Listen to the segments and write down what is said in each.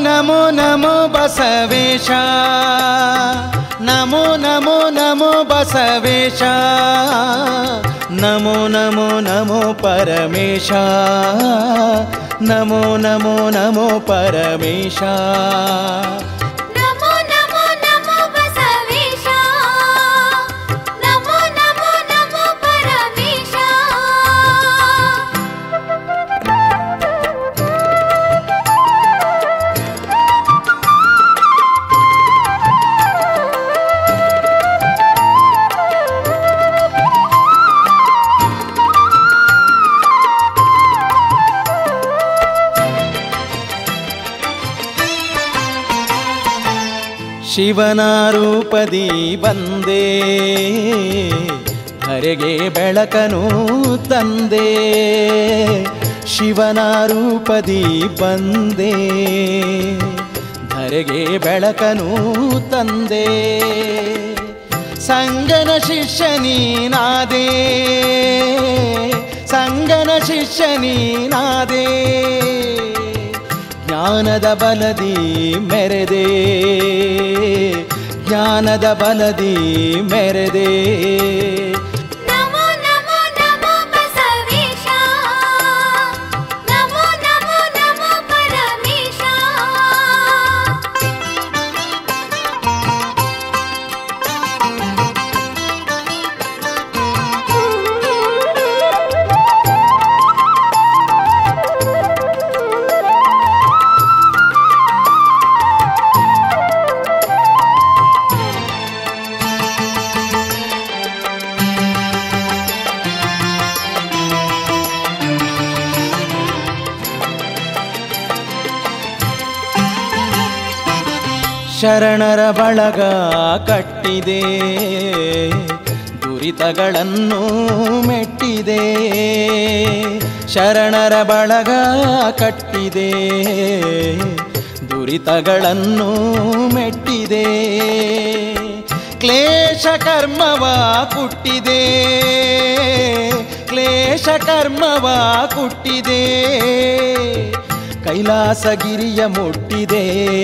ನಮೋ ನಮೋ ಬಸವೇಶ ನಮೋ ನಮೋ ನಮೋ ಬಸವೇಶ ನಮೋ ನಮೋ ನಮೋ ಪರಮೇಶ ನಮೋ ನಮೋ ನಮೋ ಪರಮೇಶ ನಮೋ ನಮೋ ನಮೋ ಬಸವೇಶ ನಮೋ ನಮೋ ನಮೋ ಪರಮೇಶ ಶಿವನ ರೂಪದಿ ಬಂದೆ ಧರೆಗೆ ಬೆಳಕನು ತಂದೆ ಶಿವನ ರೂಪದಿ ಬಂದೆ ಧರೆಗೆ ಬೆಳಕನು ತಂದೆ ಸಂಗನ ಶಿಷ್ಯ ನೀನಾದೆ ಸಂಗನ ಶಿಷ್ಯ ನೀನಾದೆ ಜ್ಞಾನದ ಬಲದಿ ಮೆರೆದೆ ಜ್ಞಾನದ ಬಲದಿ ಮೆರೆದೆ ನಮೋ ನಮೋ ನಮೋ ಬಸವೇಶ ನಮೋ ನಮೋ ನಮೋ ಪರಮೇಶ ಶರಣರ ಬಳಗ ಕಟ್ಟಿದೆ ದುರಿತಗಳನ್ನು ಮೆಟ್ಟಿದೆ ಶರಣರ ಬಳಗ ಕಟ್ಟಿದೆ ದುರಿತಗಳನ್ನು ಮೆಟ್ಟಿದೆ ಕ್ಲೇಶ ಕರ್ಮವ ಕುಟ್ಟಿದೆ ಕ್ಲೇಶ ಕರ್ಮವ ಕುಟ್ಟಿದೆ ಕೈಲಾಸಗಿರಿಯ ಮುಟ್ಟಿದೆ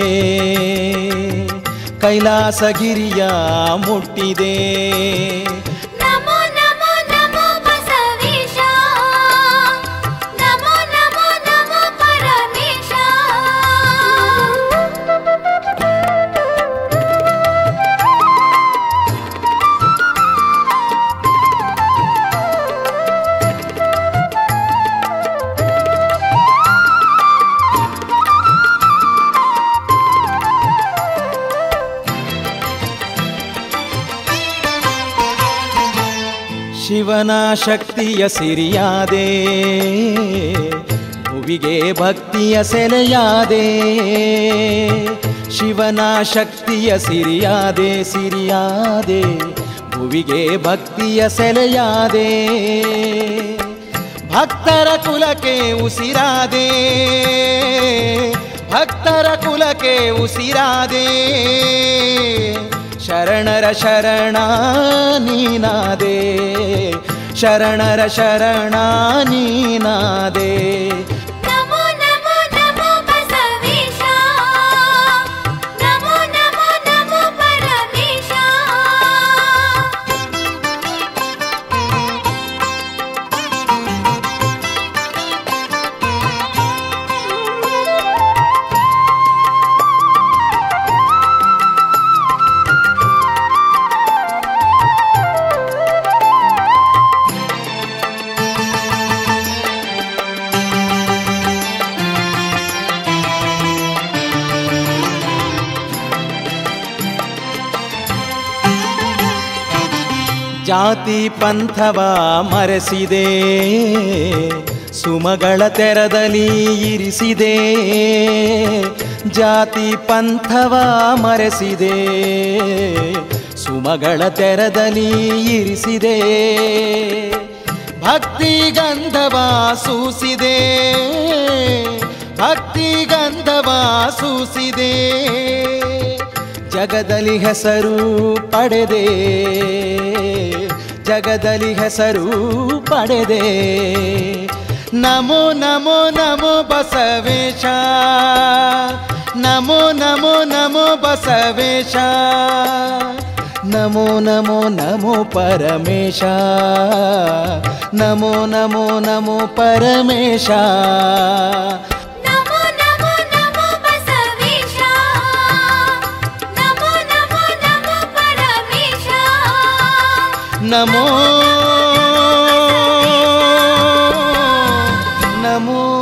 ಕೈಲಾಸಗಿರಿಯ ಮುಟ್ಟಿದೆ ನಮೋ ನಮೋ ನಮೋ ಬಸವೇಶ ನಮೋ ನಮೋ ನಮೋ ಪರಮೇಶ ಶಿವನ ಶಕ್ತಿಯ ಸಿರಿಯಾದೆ ಭುವಿಗೆ ಭಕ್ತಿಯ ಸೆಲೆಯಾದೆ ಶಿವನ ಶಕ್ತಿಯ ಸಿರಿಯಾದೆ ಸಿರಿಯಾದೆ ಭುವಿಗೆ ಭಕ್ತಿಯ ಸೆಲೆಯಾದೆ ಭಕ್ತರ ಕುಲಕ್ಕೆ ಉಸಿರಾದೆ ಭಕ್ತರ ಕುಲಕ್ಕೆ ಉಸಿರಾದೆ ಶರಣರ ಶರಣ ನೀನಾದೆ ಶರಣರ ಶರಣ ನೀನಾದೆ ನಮೋ ನಮೋ ನಮೋ ಬಸವೇಶ ನಮೋ ನಮೋ ನಮೋ ಪರಮೇಶ ಜಾತಿ ಪಂಥವ ಮರೆಸಿದೆ ಸುಮಗಳ ತೆರದಲ್ಲಿ ಇರಿಸಿದೆ ಜಾತಿ ಪಂಥವ ಮರೆಸಿದೆ ಸುಮಗಳ ತೆರದಲ್ಲಿ ಇರಿಸಿದೆ ಭಕ್ತಿ ಗಂಧವ ಸೂಸಿದೆ ಭಕ್ತಿ ಗಂಧವ ಸೂಸಿದೆ ಜಗದಲ್ಲಿ ಹೆಸರು ಪಡೆದೆ ಜಗದಲ್ಲಿ ಹೆಸರು ಪಡೆದೆ ನಮೋ ನಮೋ ನಮೋ ಬಸವೇಶ ನಮೋ ನಮೋ ನಮೋ ಬಸವೇಶ ನಮೋ ನಮೋ ನಮೋ ಪರಮೇಶ ನಮೋ ನಮೋ ನಮೋ ಪರಮೇಶ ನಮೋ ನಮೋ ನಮೋ ಬಸವೇಶ ನಮೋ ನಮೋ ನಮೋ ಪರಮೇಶ ನಮೋ ನಮೋ